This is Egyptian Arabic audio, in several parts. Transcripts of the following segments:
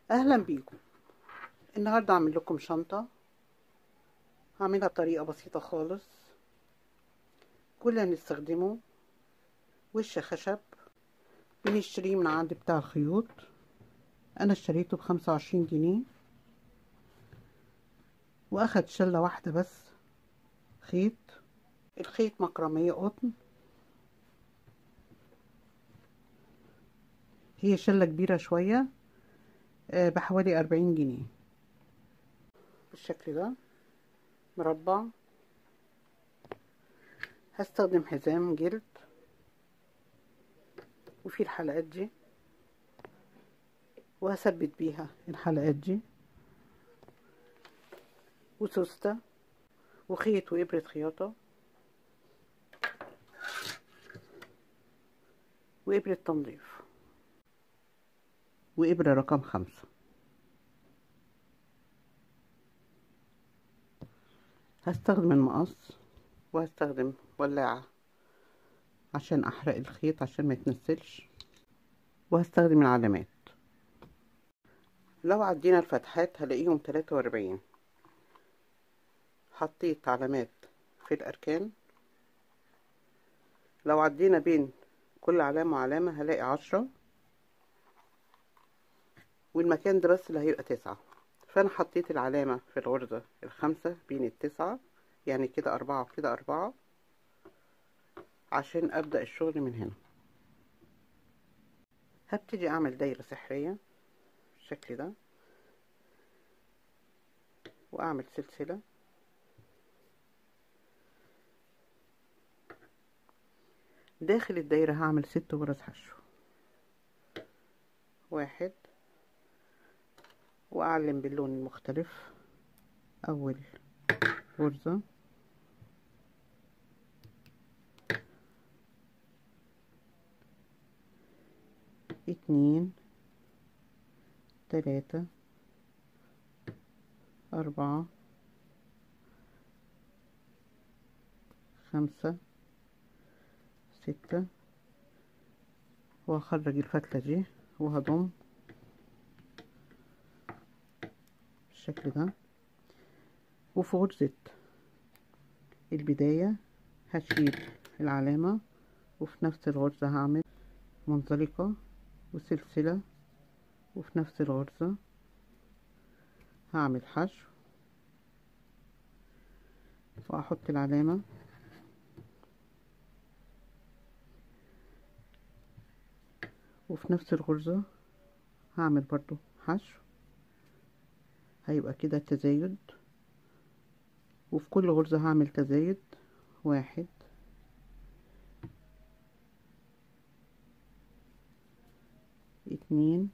اهلا بيكم النهارده اعمل لكم شنطه هعملها بطريقه بسيطه خالص كل اللي هنستخدمه وش خشب بنشتريه من عند بتاع الخيوط انا اشتريته بخمسة وعشرين جنيه واخد شله واحده بس خيط الخيط مكرميه قطن هي شله كبيره شويه بحوالي أربعين جنيه بالشكل ده مربع هستخدم حزام جلد وفي الحلقات دي وهثبت بيها الحلقات دي وسوستة وخيط وإبرة خياطة وإبرة تنظيف وإبرة رقم خمسة هستخدم المقص وهستخدم ولاعة عشان أحرق الخيط عشان ما يتنسلش وهستخدم العلامات لو عدينا الفتحات هلاقيهم تلاتة وأربعين حطيت علامات في الأركان لو عدينا بين كل علامة وعلامة هلاقي عشرة والمكان ده بس اللي هيبقى تسعة فأنا حطيت العلامة في الغرزة الخمسة بين التسعة يعني كده أربعة وكده أربعة عشان أبدأ الشغل من هنا هبتدي أعمل دايرة سحرية بالشكل ده وأعمل سلسلة داخل الدايرة هعمل ست غرز حشو واحد وأعلم باللون المختلف أول غرزة اتنين تلاتة أربعة خمسة ستة وهخرج الفتلة دي وهضم بالشكل ده وفي غرزة البداية هشيل العلامة وفي نفس الغرزة هعمل منزلقة وسلسلة وفي نفس الغرزة هعمل حشو وأحط العلامة وفي نفس الغرزة هعمل برضو حشو هيبقى كده تزايد وفي كل غرزة هعمل تزايد واحد اتنين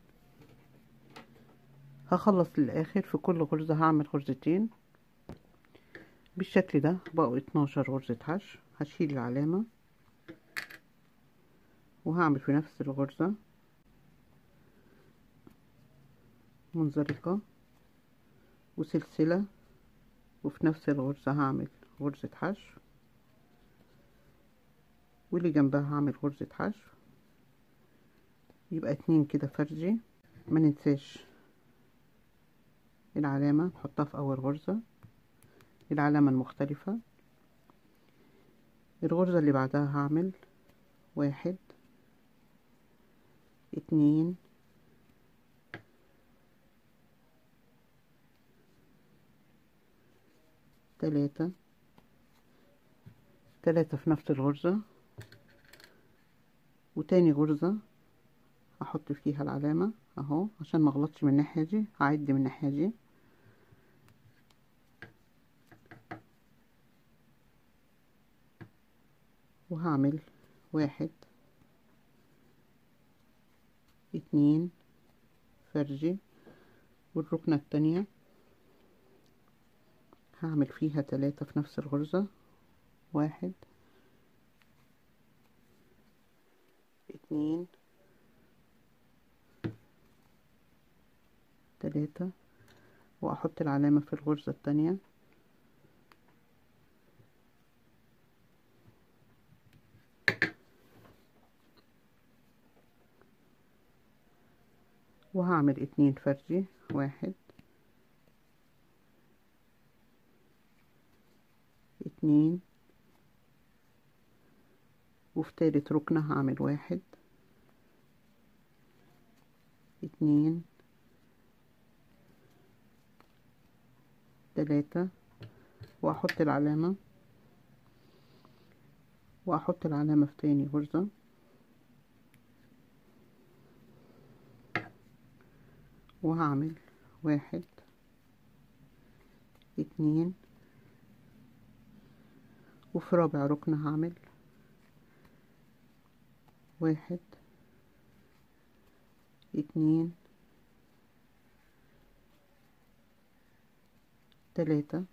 هخلص للاخر في كل غرزة هعمل غرزتين بالشكل ده بقوا اتناشر غرزة حشو هشيل العلامة وهعمل في نفس الغرزة منزلقة وسلسلة وفي نفس الغرزة هعمل غرزة حشو واللي جنبها هعمل غرزة حشو يبقى اتنين كده فرجي ما ننساش العلامة نحطها في اول غرزة العلامة المختلفة الغرزة اللي بعدها هعمل واحد اتنين تلاتة تلاتة في نفس الغرزة وتاني غرزة هحط فيها العلامة اهو عشان مغلطش من الناحية دي هعد من الناحية دي وهعمل واحد اتنين فرجي والركنة التانية هعمل فيها تلاتة في نفس الغرزة واحد اتنين تلاتة واحط العلامة في الغرزة التانية وهعمل اتنين فردي واحد اتنين وفي تالت ركنة هعمل واحد اتنين تلاتة واحط العلامة واحط العلامة في تاني غرزة وهعمل واحد اتنين وفي رابع ركن هعمل واحد اتنين تلاتة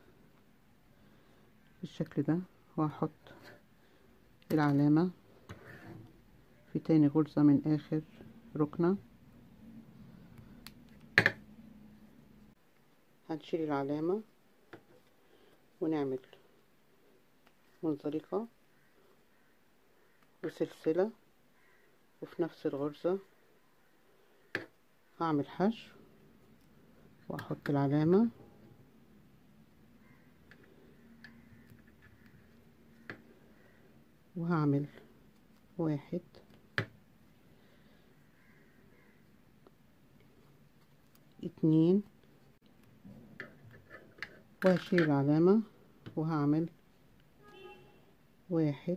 بالشكل ده وهحط العلامة في تاني غرزة من آخر ركنة هنشيل العلامة ونعمل منزلقة وسلسلة وفي نفس الغرزة هعمل حشو واحط العلامة وهعمل واحد اتنين وهشيل العلامة وهعمل واحد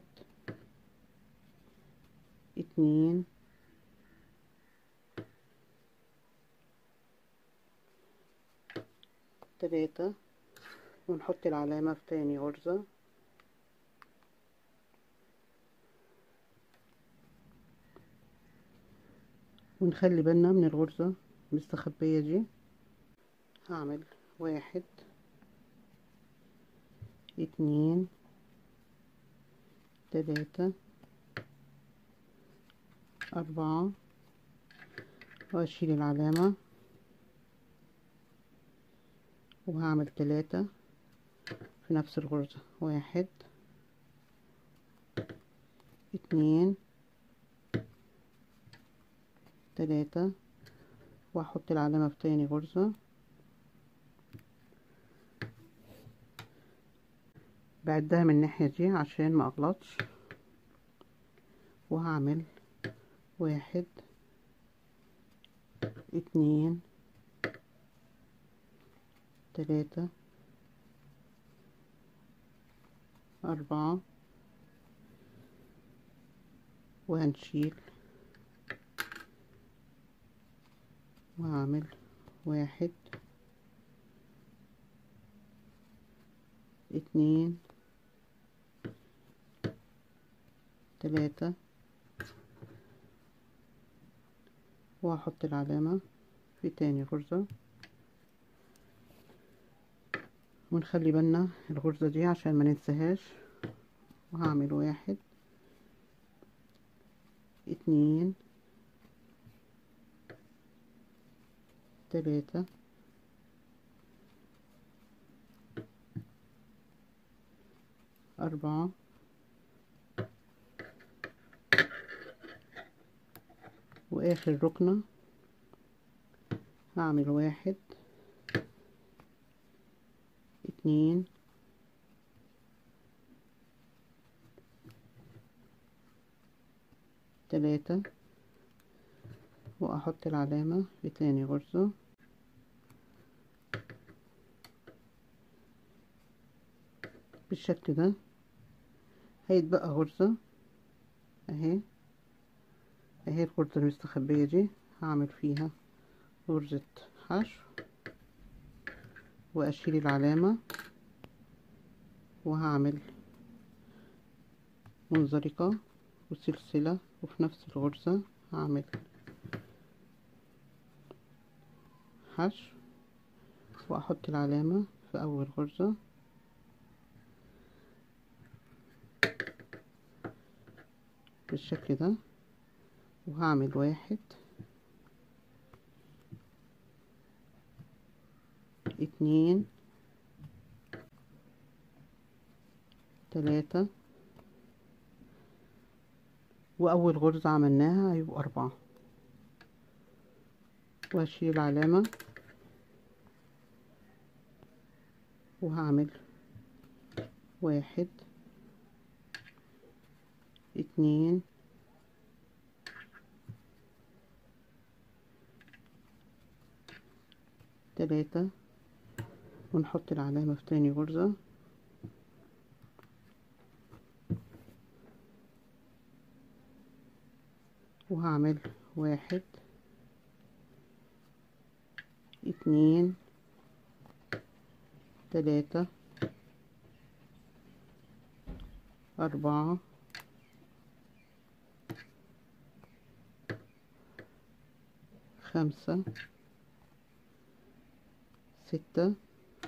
اتنين تلاتة ونحط العلامة في تاني غرزة ونخلي بالنا من الغرزة المستخبية دي هعمل واحد اتنين تلاتة أربعة وأشيل العلامة وهعمل تلاتة في نفس الغرزة واحد اتنين تلاتة واحط العلامة في تاني غرزة بعدها من الناحية دي عشان ما اغلطش وهعمل واحد اتنين تلاتة أربعة وهنشيل وهعمل واحد اتنين تلاتة وهحط العلامة في تاني غرزة ونخلي بالنا الغرزة دي عشان ما ننساهاش وهعمل واحد اتنين تلاتة أربعة وآخر ركنة هعمل واحد اتنين تلاتة وأحط العلامة في تاني غرزة بالشكل ده هيتبقى غرزة اهي اهي الغرزة المستخبية دي هعمل فيها غرزة حشو واشيل العلامة وهعمل منزلقة وسلسلة وفي نفس الغرزة هعمل حشو واحط العلامة في اول غرزة بالشكل ده وهعمل واحد اتنين تلاتة وأول غرزة عملناها هيبقوا أربعة وهشيل العلامة وهعمل واحد اتنين تلاتة ونحط العلامة في تاني غرزة وهعمل واحد اتنين تلاتة أربعة خمسة ستة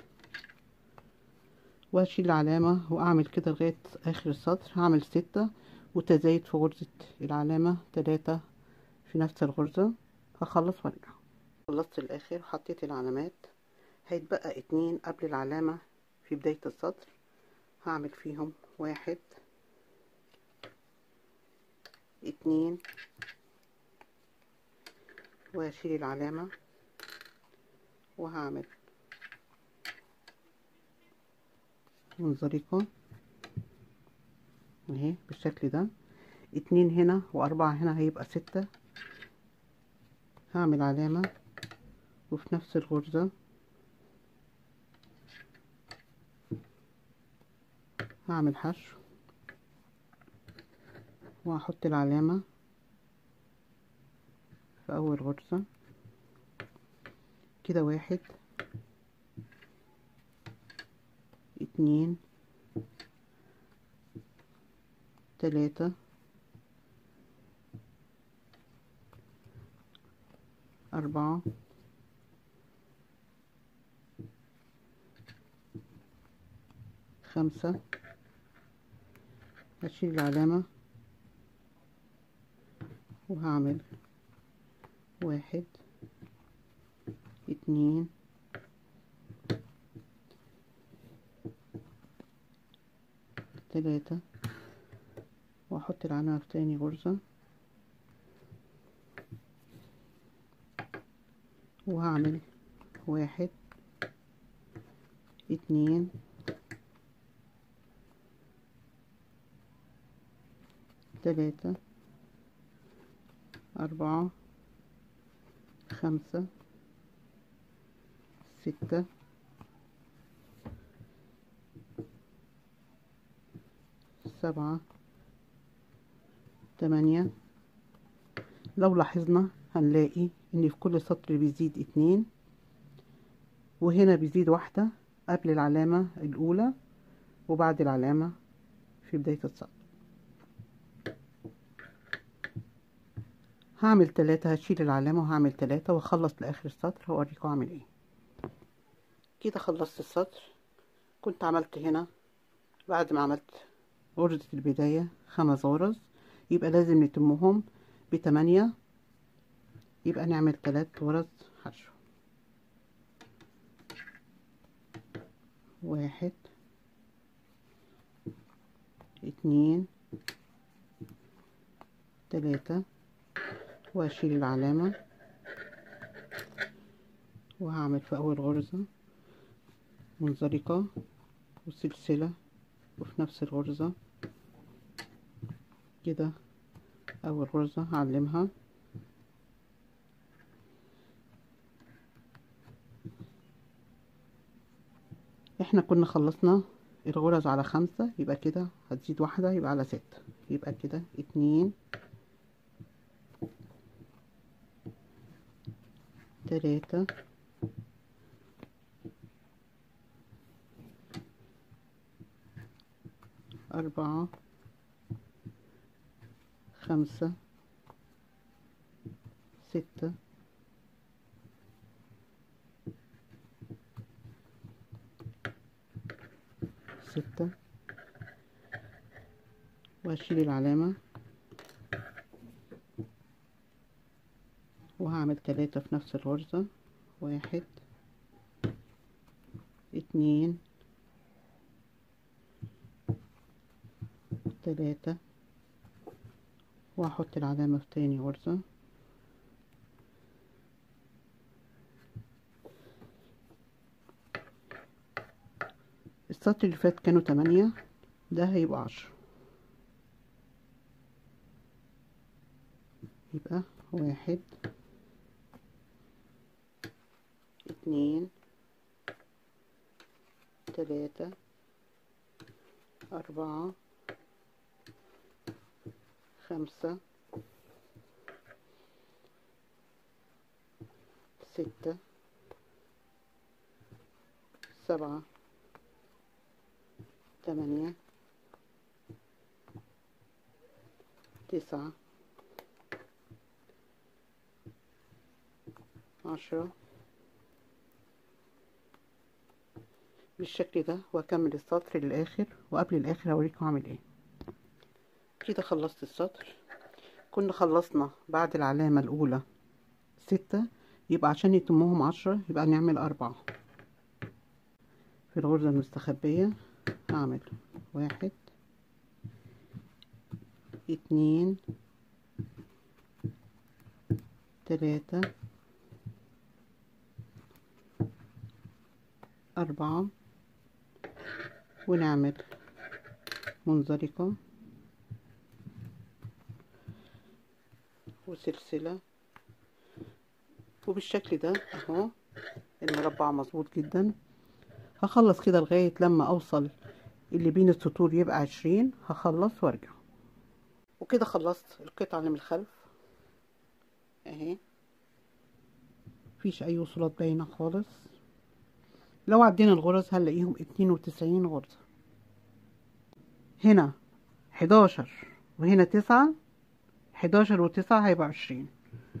واشيل العلامة واعمل كده لغاية اخر السطر هعمل ستة وتزايد في غرزة العلامة تلاتة في نفس الغرزة هخلص وارجع خلصت الاخر وحطيت العلامات هيتبقى اتنين قبل العلامة في بداية السطر هعمل فيهم واحد اتنين وهشيل العلامة وهعمل منزلقة اهي بالشكل ده اتنين هنا واربعة هنا هيبقى ستة هعمل علامة وفي نفس الغرزة هعمل حشو وهحط العلامة في اول غرزة كده واحد اتنين تلاتة أربعة خمسة هشيل العلامة وهعمل واحد اتنين تلاتة واحط العلامة في تاني غرزة وهعمل واحد اتنين تلاتة أربعة خمسة ستة سبعة تمانية لو لاحظنا هنلاقي ان في كل سطر بيزيد اتنين وهنا بيزيد واحدة قبل العلامة الأولى وبعد العلامة في بداية السطر هعمل تلاتة هشيل العلامة وهعمل تلاتة واخلص لآخر السطر هوريكم اعمل ايه كده خلصت السطر كنت عملت هنا بعد ما عملت غرزة البداية خمس غرز يبقى لازم نتمهم بتمانية يبقى نعمل تلات غرز حشو واحد اتنين تلاتة واشيل العلامة وهعمل في اول غرزة منزلقة وسلسلة وفي نفس الغرزة كده اول غرزة هعلمها احنا كنا خلصنا الغرز على خمسة يبقى كده هتزيد واحدة يبقى على ستة يبقى كده اتنين تلاتة أربعة خمسة ستة ستة وهشيل العلامة وهعمل تلاتة في نفس الغرزة واحد اتنين تلاتة وهحط العلامة في تاني غرزة السطر اللي فات كانوا تمانية ده هيبقى عشرة يبقى واحد اتنين تلاتة أربعة خمسة ستة سبعة تمانية تسعة عشرة بالشكل ده واكمل السطر للاخر وقبل الاخر هوريكم اعمل ايه كده خلصت السطر كنا خلصنا بعد العلامة الاولى ستة يبقى عشان يتمهم عشرة يبقى نعمل اربعة في الغرزة المستخبية هعمل واحد اتنين تلاتة أربعة ونعمل منزلقة وسلسلة وبالشكل ده اهو المربع مظبوط جدا هخلص كده لغاية لما اوصل اللي بين السطور يبقى عشرين هخلص وارجع وكده خلصت القطعة اللي من الخلف اهي مفيش اي وصولات باينة خالص لو عدينا الغرز هنلاقيهم اتنين وتسعين غرزة هنا حداشر وهنا تسعة حداشر وتسعة هيبقى عشرين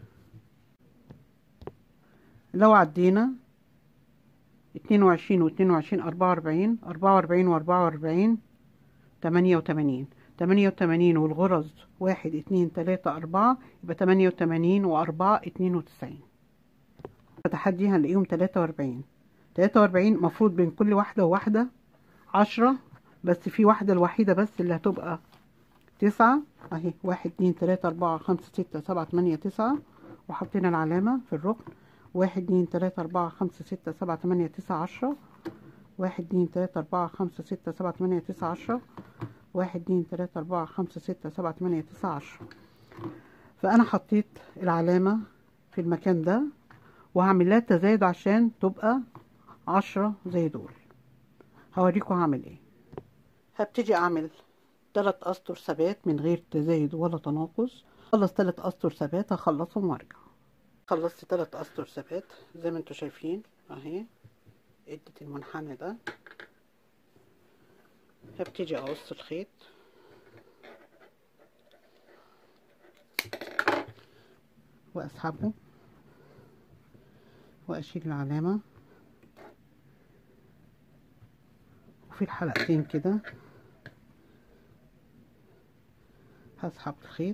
لو عدينا اتنين وعشرين واتنين وعشرين أربعة وأربعين أربعة وأربعين وأربعة وأربعين تمانية وتمانين تمانية وتمانين والغرز واحد اتنين تلاتة أربعة يبقى تمانية وتمانين وأربعة اتنين وتسعين تحدي هنلاقيهم تلاتة وأربعين تلاتة وأربعين مفروض بين كل واحدة وواحدة عشرة بس في واحدة الوحيدة بس اللي هتبقى تسعة اهي واحد اتنين تلاتة أربعة خمسة ستة سبعة تمانية تسعة وحطينا العلامة في الركن واحد اتنين تلاتة أربعة خمسة ستة سبعة تمانية تسعة عشرة واحد اتنين تلاتة أربعة خمسة ستة سبعة تمانية تسعة عشرة واحد اتنين تلاتة أربعة خمسة ستة سبعة تمانية تسعة عشرة فأنا حطيت العلامة في المكان ده وهعمل لها تزايد عشان تبقى عشرة زي دول هوريكم هعمل ايه هبتدي اعمل تلات اسطر ثبات من غير تزايد ولا تناقص خلص تلات اسطر ثبات هخلصهم وارجع خلصت تلات اسطر ثبات زي ما انتوا شايفين اهي ادت المنحنى ده هبتدي اقص الخيط واسحبه واشيل العلامه وفي الحلقتين كده هسحب الخيط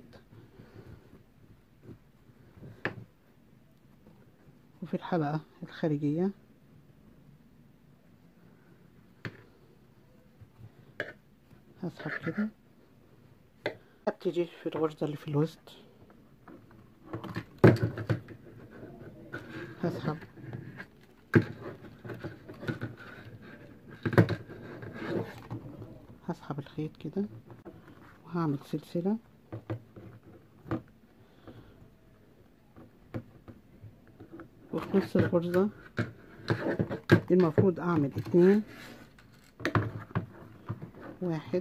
وفي الحلقة الخارجية هسحب كده هبتدي في الغرزة اللي في الوسط هسحب هسحب الخيط كده وهعمل سلسلة وفي نص الغرزة المفروض اعمل اتنين واحد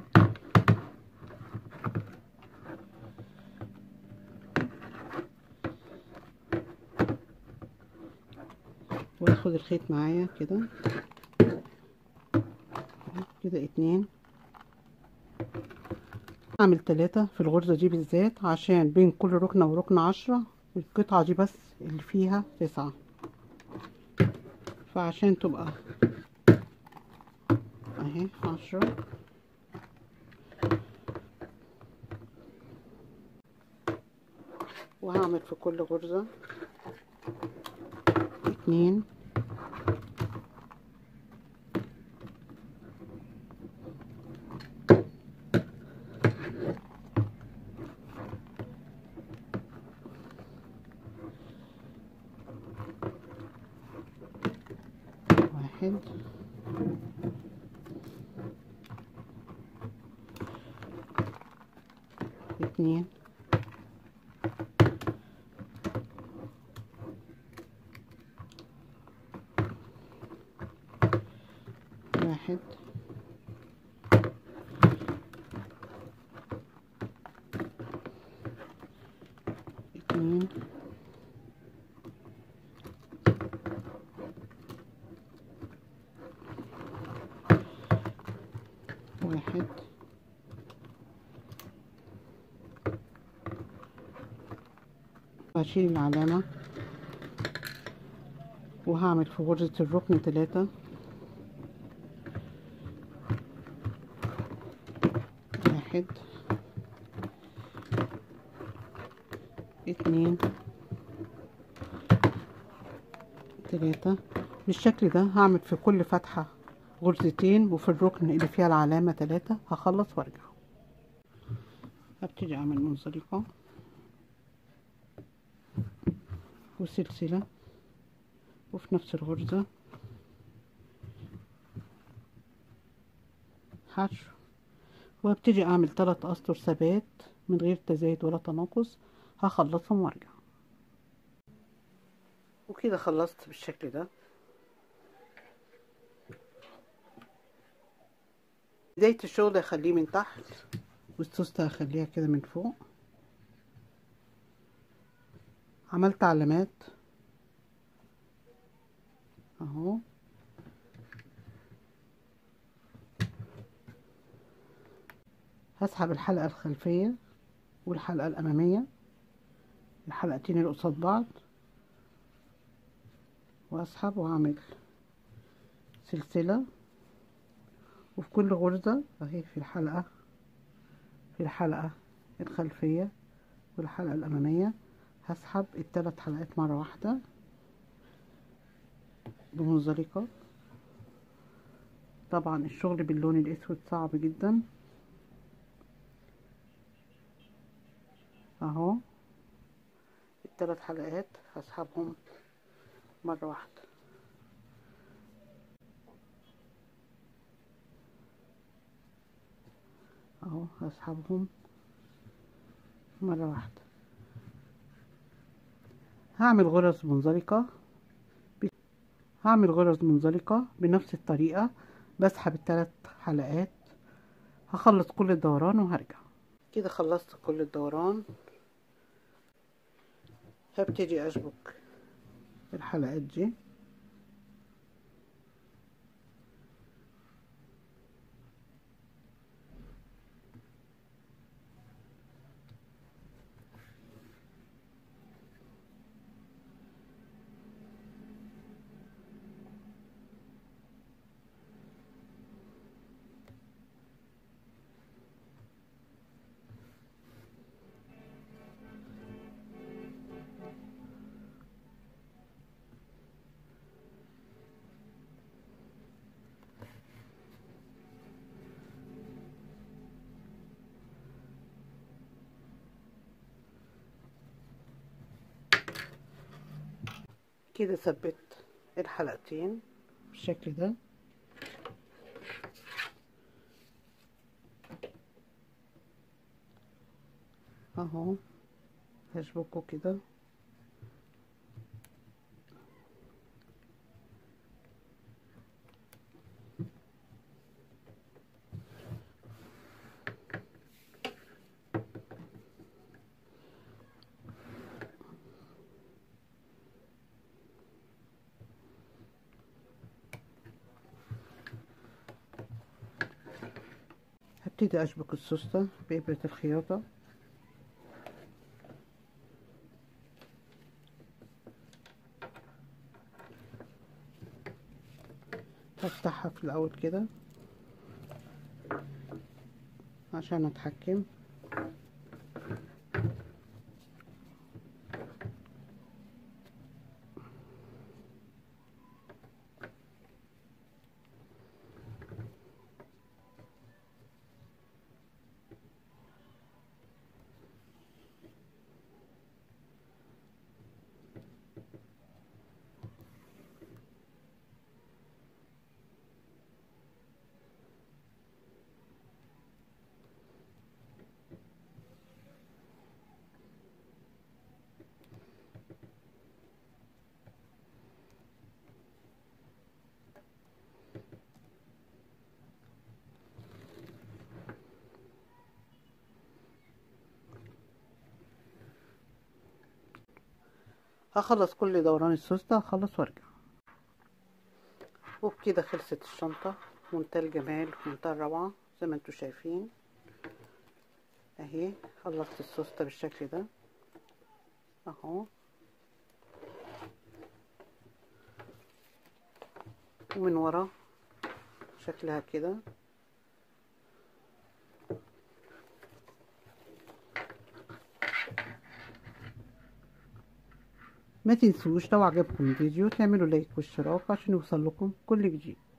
واخد الخيط معايا كده كده اتنين اعمل تلاتة في الغرزة دي بالذات عشان بين كل ركنة وركنة عشرة القطعة دي بس اللي فيها تسعة فعشان تبقى اهي عشرة وهعمل في كل غرزة اتنين واحد اتنين واحد اتنين واحد هشيل العلامة وهعمل في غرزة الركن تلاتة واحد اتنين تلاتة بالشكل ده هعمل في كل فتحة غرزتين وفي الركن اللي فيها العلامة تلاتة هخلص وارجع هبتدي اعمل منزلقة وسلسلة وفي نفس الغرزة حشو وابتدي اعمل ثلاث اسطر ثبات من غير تزايد ولا تناقص هخلصهم وارجع وكده خلصت بالشكل ده بداية الشغل هخليه من تحت والسوستة هخليها كده من فوق عملت علامات اهو هسحب الحلقة الخلفية والحلقة الأمامية الحلقتين اللي قصاد بعض واسحب واعمل سلسلة وفي كل غرزة اهي في الحلقة في الحلقة الخلفية والحلقة الأمامية هسحب الثلاث حلقات مرة واحدة بمنزلقة طبعا الشغل باللون الأسود صعب جدا اهو الثلاث حلقات هسحبهم مرة واحدة اهو هسحبهم مرة واحدة هعمل غرز منزلقة هعمل غرز منزلقة بنفس الطريقة بسحب الثلاث حلقات هخلص كل الدوران وهرجع كده خلصت كل الدوران هبتدي اشبك الحلقات دي كده ثبت الحلقتين بالشكل ده اهو هشبكه كده هبتدي اشبك السوستة بإبرة الخياطة هفتحها في الاول كده عشان اتحكم هخلص كل دوران السوس ده هخلص وارجع وبكده خلصت الشنطة منتهى الجمال منتهى الروعة زي ما انتوا شايفين اهي خلصت الصوص ده بالشكل ده اهو ومن ورا شكلها كده ما تنسوش لو عجبكم الفيديو تعملوا لايك واشتراك عشان يوصل لكم كل جديد